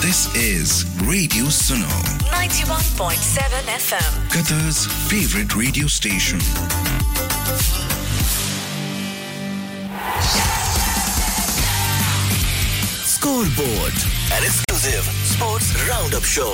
This is Radio Suno, 91.7 FM. Qatar's favorite radio station. Scoreboard, an exclusive sports roundup show.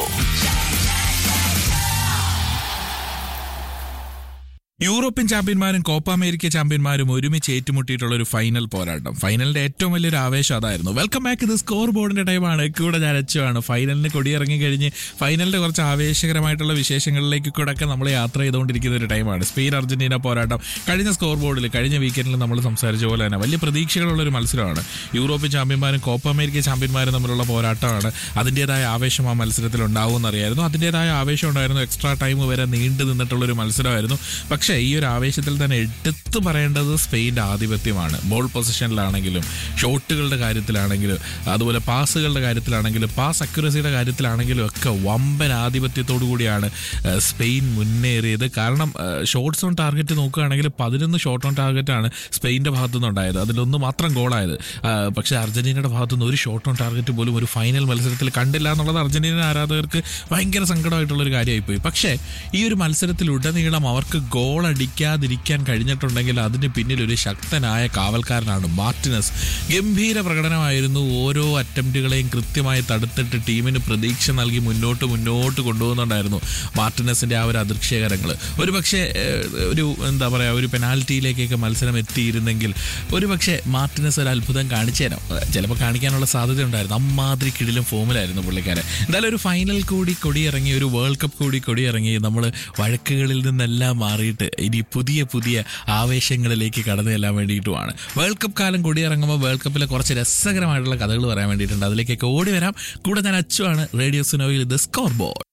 European ചാമ്പ്യന്മാരും Copa America ചാമ്പ്യന്മാരും ഒരുമിച്ച് ഏറ്റുമുട്ടിയിട്ടുള്ള ഒരു final പോരാട്ടം ഫൈനലിന്റെ ഏറ്റവും വലിയൊരു ആവേശം അതായിരുന്നു വെൽക്കം ബാക്ക് ഇത് സ്കോർ ബോർഡിന്റെ ടൈമാണ് കൂടെ ഞാൻ അച്ചുവാണ് ഫൈനലിന് കൊടിയിറങ്ങി കഴിഞ്ഞ് ഫൈനലിന്റെ കുറച്ച് ആവേശകരമായിട്ടുള്ള വിശേഷങ്ങളിലേക്ക് കൂടെ ഒക്കെ നമ്മൾ യാത്ര ചെയ്തുകൊണ്ടിരിക്കുന്ന ഒരു ടൈമാണ് സ്പെയിൻ അർജന്റീന പോരാട്ടം കഴിഞ്ഞ സ്കോർ ബോർഡിൽ കഴിഞ്ഞ വീക്കെൻഡിൽ നമ്മൾ സംസാരിച്ച പോലെ തന്നെ വലിയ പ്രതീക്ഷകളുള്ള ഒരു മത്സരമാണ് യൂറോപ്യൻ ചാമ്പ്യന്മാരും കോപ്പ അമേരിക്ക ചാമ്പ്യന്മാരും തമ്മിലുള്ള പോരാട്ടമാണ് അതിൻ്റെതായ ആവേശം ആ മത്സരത്തിൽ ഉണ്ടാവുമെന്നറിയായിരുന്നു അതിൻ്റെതായ ആവേശം ഉണ്ടായിരുന്നു എക്സ്ട്രാ ടൈം വരെ നീണ്ടു നിന്നിട്ടുള്ള ഒരു മത്സരമായിരുന്നു പക്ഷേ ഈ ഒരു ആവേശത്തിൽ തന്നെ എടുത്തു പറയേണ്ടത് സ്പെയിൻ്റെ ആധിപത്യമാണ് ബോൾ പൊസിഷനിലാണെങ്കിലും ഷോട്ടുകളുടെ കാര്യത്തിലാണെങ്കിലും അതുപോലെ പാസുകളുടെ കാര്യത്തിലാണെങ്കിലും പാസ് അക്യുറസിയുടെ കാര്യത്തിലാണെങ്കിലും ഒക്കെ വമ്പൻ ആധിപത്യത്തോടു കൂടിയാണ് ഏഹ്, സ്പെയിൻ മുന്നേറിയത് കാരണം ഷോട്ട്സ് ഓൺ ടാർഗറ്റ് നോക്കുകയാണെങ്കിൽ പതിനൊന്ന് ഷോട്ട് ഓൺ ടാർഗറ്റാണ് സ്പെയിൻ്റെ ഭാഗത്തു നിന്നുണ്ടായത് അതിലൊന്ന് മാത്രം ഗോളായത് ആഹ്, പക്ഷേ അർജന്റീനയുടെ ഭാഗത്തു നിന്ന് ഒരു ഷോട്ട് ഓൺ ടാർഗറ്റ് പോലും ഒരു ഫൈനൽ മത്സരത്തിൽ കണ്ടില്ല എന്നുള്ളത് അർജന്റീന ആരാധകർക്ക് ഭയങ്കര സങ്കടമായിട്ടുള്ള ഒരു കാര്യമായിപ്പോയി പക്ഷേ ഈ ഒരു മത്സരത്തിലുടനീളം അവർക്ക് ഗോൾ അടിക്കാതിരിക്കാൻ കഴിഞ്ഞിട്ടുണ്ടെങ്കിൽ അതിന് പിന്നിൽ ഒരു ശക്തനായ കാവൽക്കാരനാണ് മാർട്ടിനസ് ഗംഭീര പ്രകടനമായിരുന്നു ഓരോ അറ്റംപ്റ്റുകളെയും കൃത്യമായി തടുത്തിട്ട് ടീമിന് പ്രതീക്ഷ നൽകി മുന്നോട്ട് മുന്നോട്ട് കൊണ്ടുപോകുന്നുണ്ടായിരുന്നു മാർട്ടിനസിന്റെ ആ ഒരു അദൃശ്യകരങ്ങൾ ഒരു പക്ഷേ ഏഹ്, ഒരു എന്താ പറയുക ഒരു പെനാൽറ്റിയിലേക്കൊക്കെ മത്സരം എത്തിയിരുന്നെങ്കിൽ ഒരു പക്ഷേ മാർട്ടിനസ് ഒരു അത്ഭുതം കാണിച്ചേനോ ചിലപ്പോൾ കാണിക്കാനുള്ള സാധ്യത ഉണ്ടായിരുന്നു അമ്മാതിരി കിടിലും ഫോമിലായിരുന്നു പുള്ളിക്കാരൻ എന്തായാലും ഒരു ഫൈനൽ കൂടി കൊടിയിറങ്ങി ഒരു വേൾഡ് കപ്പ് കൂടി കൊടിയിറങ്ങി നമ്മൾ വഴക്കുകളിൽ നിന്നെല്ലാം മാറിയിട്ട് ഇനി പുതിയ പുതിയ ആവേശങ്ങളിലേക്ക് കടന്നു ചെല്ലാൻ വേണ്ടിയിട്ടുമാണ് വേൾഡ് കപ്പ് കാലം കൊടിയിറങ്ങുമ്പോൾ വേൾഡ് കപ്പിലെ കുറച്ച് രസകരമായിട്ടുള്ള കഥകൾ പറയാൻ വേണ്ടിയിട്ടുണ്ട് അതിലേക്കൊക്കെ ഓടി വരാം കൂടെ ഞാൻ അച്ചുവാണ് റേഡിയോ സുനോയിൽ ഇത് സ്കോർ ബോർഡ്